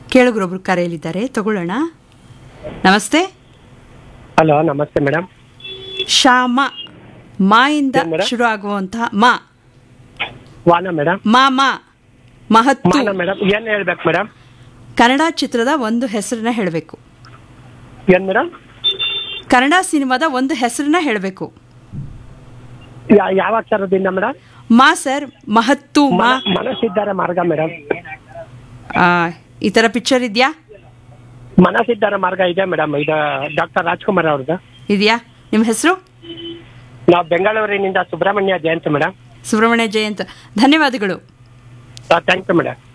ಕೇಳುಗರೊಬ್ರು ಕರೆಯಲಿದ್ದಾರೆ ತಗೊಳ್ಳೋಣ ನಮಸ್ತೆ ಹಲೋ ನಮಸ್ತೆ ಮೇಡಮ್ ಶಾಮ ಮಾ ಇಂದ ಏನ್ ಮೇಡಮ್? ಶುರು ಆಗುವಂತಹ ಮಾ ವಾನ ಮೇಡಮ್ ಮಾ ಮಾ ಮಹತ್ತು ಮಾನ ಮೇಡಮ್ ಏನ್ ಹೇಳ್ಬೇಕು ಮೇಡಮ್ ಕನ್ನಡ ಚಿತ್ರದ ಒಂದು ಹೆಸರನ್ನ ಹೇಳಬೇಕು ಏನ್ ಮೇಡಮ್ ಕನ್ನಡ ಸಿನಿಮಾದ ಒಂದು ಹೆಸರನ್ನ ಹೇಳಬೇಕು ಯಾವ ಅಕ್ಷರದಿಂದ ಮೇಡಮ್ ಮಾ ಸರ್ ಮಹತ್ತು ಮಾ ಮನಸ್ಸಿದ್ದಾರೆ ಮಾರ್ಗ ಮೇಡಮ್ ಆ, ಈ ತರ ಪಿಕ್ಚರ್ ಇದೆಯಾ ಮನಸ್ಸಿದ್ದಾರೆ ಮಾರ್ಗ ಇದೆ ಮೇಡಮ್ ಇದು ಡಾಕ್ಟರ್ ರಾಜ್ಕುಮಾರ್ ಅವ್ರದ್ದು ಇದೆಯಾ ನಿಮ್ಮ ಹೆಸರು ನಾವು ಬೆಂಗಳೂರಿನಿಂದ ಸುಬ್ರಹ್ಮಣ್ಯ ಜಯಂತ್ ಮೇಡಮ್ ಸುಬ್ರಹ್ಮಣ್ಯ ಜಯಂತ್ ಧನ್ಯವಾದಗಳು ಥ್ಯಾಂಕ್ ಯು ಮೇಡಮ್